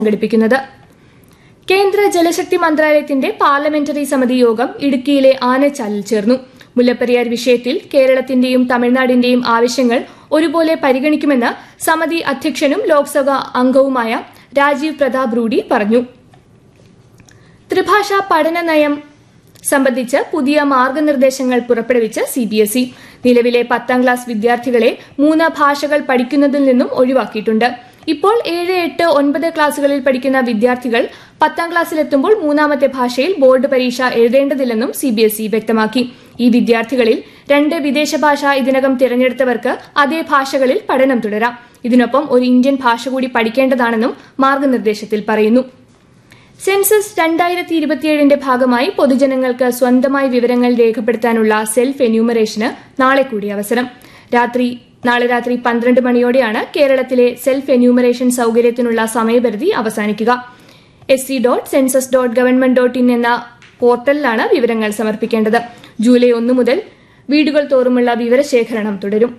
സംഘടിപ്പിക്കുന്നത് കേന്ദ്ര ജലശക്തി മന്ത്രാലയത്തിന്റെ പാർലമെന്ററി സമിതി യോഗം ഇടുക്കിയിലെ ആനച്ചാലിൽ ചേർന്നു മുല്ലപ്പെരിയാർ വിഷയത്തിൽ കേരളത്തിന്റെയും തമിഴ്നാടിന്റെയും ആവശ്യങ്ങൾ ഒരുപോലെ പരിഗണിക്കുമെന്ന് സമിതി അധ്യക്ഷനും ലോക്സഭാ അംഗവുമായ രാജീവ് പ്രതാപ് റൂഡി പറഞ്ഞു ത്രിഭാഷാ പഠന നയം സംബന്ധിച്ച് പുതിയ മാർഗനിർദ്ദേശങ്ങൾ പുറപ്പെടുവിച്ച് സിബിഎസ്ഇ നിലവിലെ പത്താം ക്ലാസ് വിദ്യാർത്ഥികളെ മൂന്ന് ഭാഷകൾ പഠിക്കുന്നതിൽ നിന്നും ഒഴിവാക്കിയിട്ടുണ്ട് ഇപ്പോൾ ഏഴ് എട്ട് ഒൻപത് ക്ലാസുകളിൽ പഠിക്കുന്ന വിദ്യാർത്ഥികൾ പത്താം ക്ലാസ്സിലെത്തുമ്പോൾ മൂന്നാമത്തെ ഭാഷയിൽ ബോർഡ് പരീക്ഷ എഴുതേണ്ടതില്ലെന്നും സിബിഎസ്ഇ വ്യക്തമാക്കി ഈ വിദ്യാർത്ഥികളിൽ രണ്ട് വിദേശ ഭാഷ ഇതിനകം തിരഞ്ഞെടുത്തവർക്ക് അതേ ഭാഷകളിൽ പഠനം തുടരാം ഇതിനൊപ്പം ഒരു ഇന്ത്യൻ ഭാഷ കൂടി പഠിക്കേണ്ടതാണെന്നും മാർഗനിർദ്ദേശത്തിൽ പറയുന്നു സെൻസസ് രണ്ടായിരത്തി ഇരുപത്തിയേഴിന്റെ ഭാഗമായി പൊതുജനങ്ങൾക്ക് സ്വന്തമായി വിവരങ്ങൾ രേഖപ്പെടുത്താനുള്ള സെൽഫ് എന്യൂമറേഷന് നാളെ കൂടി അവസരം രാത്രി നാളെ രാത്രി പന്ത്രണ്ട് മണിയോടെയാണ് കേരളത്തിലെ സെൽഫ് എന്യൂമറേഷൻ സൌകര്യത്തിനുള്ള സമയപരിധി അവസാനിക്കുക S C dot census dot government dot in എന്ന പോർട്ടലിലാണ് വിവരങ്ങൾ സമർപ്പിക്കേണ്ടത് ജൂലൈ ഒന്ന് മുതൽ വീടുകൾ തോറുമുള്ള വിവരശേഖരണം തുടരും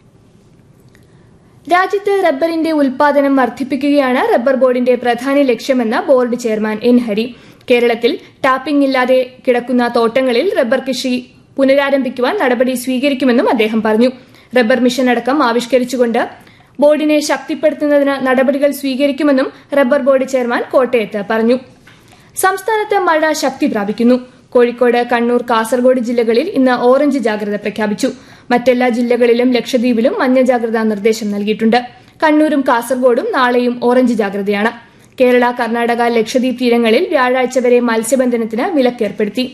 രാജ്യത്ത് റബ്ബറിന്റെ ഉൽപാദനം വർദ്ധിപ്പിക്കുകയാണ് റബ്ബർ ബോർഡിന്റെ പ്രധാന ലക്ഷ്യമെന്ന് ബോർഡ് ചെയർമാൻ എൻ ഹരി കേരളത്തിൽ ടാപ്പിംഗ് ഇല്ലാതെ കിടക്കുന്ന തോട്ടങ്ങളിൽ റബ്ബർ കൃഷി പുനരാരംഭിക്കുവാൻ നടപടി സ്വീകരിക്കുമെന്നും അദ്ദേഹം പറഞ്ഞു റബ്ബർ മിഷൻ അടക്കം ആവിഷ്കരിച്ചുകൊണ്ട് ബോർഡിനെ ശക്തിപ്പെടുത്തുന്നതിന് നടപടികൾ സ്വീകരിക്കുമെന്നും റബ്ബർ ബോർഡ് ചെയർമാൻ കോട്ടയത്ത് പറഞ്ഞു സംസ്ഥാനത്ത് മഴ ശക്തി പ്രാപിക്കുന്നു കോഴിക്കോട് കണ്ണൂർ കാസർഗോഡ് ജില്ലകളിൽ ഇന്ന് ഓറഞ്ച് ജാഗ്രത പ്രഖ്യാപിച്ചു മറ്റെല്ലാ ജില്ലകളിലും ലക്ഷദ്വീപിലും മഞ്ഞ ജാഗ്രതാ നിർദ്ദേശം നൽകിയിട്ടുണ്ട് കണ്ണൂരും കാസർഗോഡും നാളെയും ഓറഞ്ച് ജാഗ്രതയാണ് കേരള കർണാടക ലക്ഷദ്വീപ് തീരങ്ങളിൽ വ്യാഴാഴ്ച വരെ മത്സ്യബന്ധനത്തിന് വിലക്കേർപ്പെടുത്തി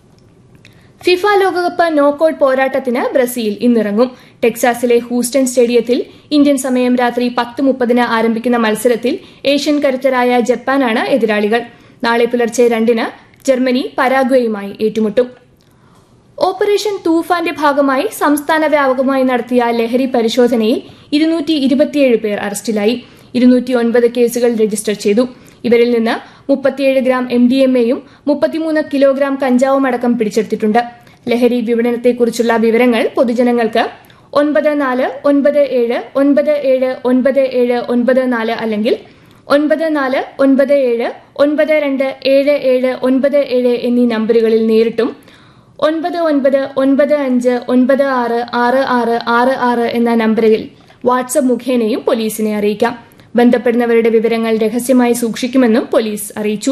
ഫിഫ ലോകകപ്പ് നോക്കൌട്ട് പോരാട്ടത്തിന് ബ്രസീൽ ഇന്നിറങ്ങും ടെക്സാസിലെ ഹൂസ്റ്റൺ സ്റ്റേഡിയത്തിൽ ഇന്ത്യൻ സമയം രാത്രി പത്ത് മുപ്പതിന് ആരംഭിക്കുന്ന മത്സരത്തിൽ ഏഷ്യൻ കരുത്തരായ ജപ്പാനാണ് എതിരാളികൾ നാളെ പുലർച്ചെ രണ്ടിന് ജർമ്മനി പരാഗ്വേയുമായി ഏറ്റുമുട്ടും ഓപ്പറേഷൻ തൂഫാന്റെ ഭാഗമായി സംസ്ഥാന വ്യാപകമായി നടത്തിയ ലഹരി പരിശോധനയിൽ ഇരുന്നൂറ്റി ഇരുപത്തിയേഴ് പേർ അറസ്റ്റിലായി ഇരുന്നൂറ്റി ഒൻപത് കേസുകൾ രജിസ്റ്റർ ചെയ്തു ഇവരിൽ നിന്ന് മുപ്പത്തിയേഴ് ഗ്രാം എം ഡി എം എയും മുപ്പത്തിമൂന്ന് കിലോഗ്രാം കഞ്ചാവും അടക്കം പിടിച്ചെടുത്തിട്ടുണ്ട് ലഹരി വിപണനത്തെക്കുറിച്ചുള്ള വിവരങ്ങൾ പൊതുജനങ്ങൾക്ക് ഒൻപത് നാല് ഒൻപത് ഏഴ് ഒൻപത് ഏഴ് ഒൻപത് ഏഴ് ഒൻപത് നാല് അല്ലെങ്കിൽ ഒൻപത് നാല് ഒൻപത് ഏഴ് ഒൻപത് രണ്ട് ഏഴ് ഏഴ് ഒൻപത് ഏഴ് എന്നീ നമ്പറുകളിൽ നേരിട്ടും ഒൻപത് ഒൻപത് ഒൻപത് അഞ്ച് ഒൻപത് ആറ് ആറ് ആറ് ആറ് ആറ് എന്ന നമ്പറിൽ വാട്സപ്പ് മുഖേനയും പോലീസിനെ അറിയിക്കാം ബന്ധപ്പെടുന്നവരുടെ വിവരങ്ങൾ രഹസ്യമായി സൂക്ഷിക്കുമെന്നും പോലീസ് അറിയിച്ചു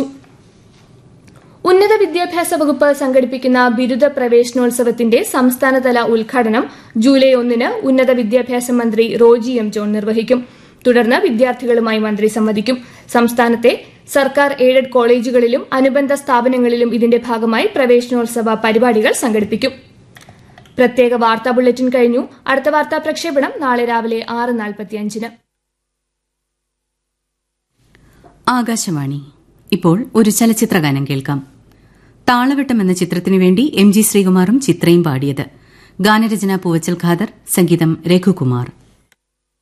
ഉന്നത വിദ്യാഭ്യാസ വകുപ്പ് സംഘടിപ്പിക്കുന്ന ബിരുദ പ്രവേശനോത്സവത്തിന്റെ സംസ്ഥാനതല ഉദ്ഘാടനം ജൂലൈ ഒന്നിന് ഉന്നത വിദ്യാഭ്യാസ മന്ത്രി റോജി എം ജോൺ നിർവഹിക്കും തുടർന്ന് വിദ്യാർത്ഥികളുമായി മന്ത്രി സംവദിക്കും സംസ്ഥാനത്തെ സർക്കാർ എയ്ഡഡ് കോളേജുകളിലും അനുബന്ധ സ്ഥാപനങ്ങളിലും ഇതിന്റെ ഭാഗമായി പ്രവേശനോത്സവ പരിപാടികൾ സംഘടിപ്പിക്കും പ്രത്യേക വാർത്താ ബുള്ളറ്റിൻ കഴിഞ്ഞു അടുത്ത വാർത്താ പ്രക്ഷേപണം നാളെ രാവിലെ ആറ് നാൽപ്പത്തിയഞ്ചിന് ആകാശവാണി ഇപ്പോൾ ഒരു ചലച്ചിത്രഗാനം കേൾക്കാം താളവട്ടം എന്ന ചിത്രത്തിനു വേണ്ടി എം ജി ശ്രീകുമാറും ചിത്രയും പാടിയത് ഗാനരചന പൂവച്ചൽ ഖാദർ സംഗീതം രഘുകുമാർ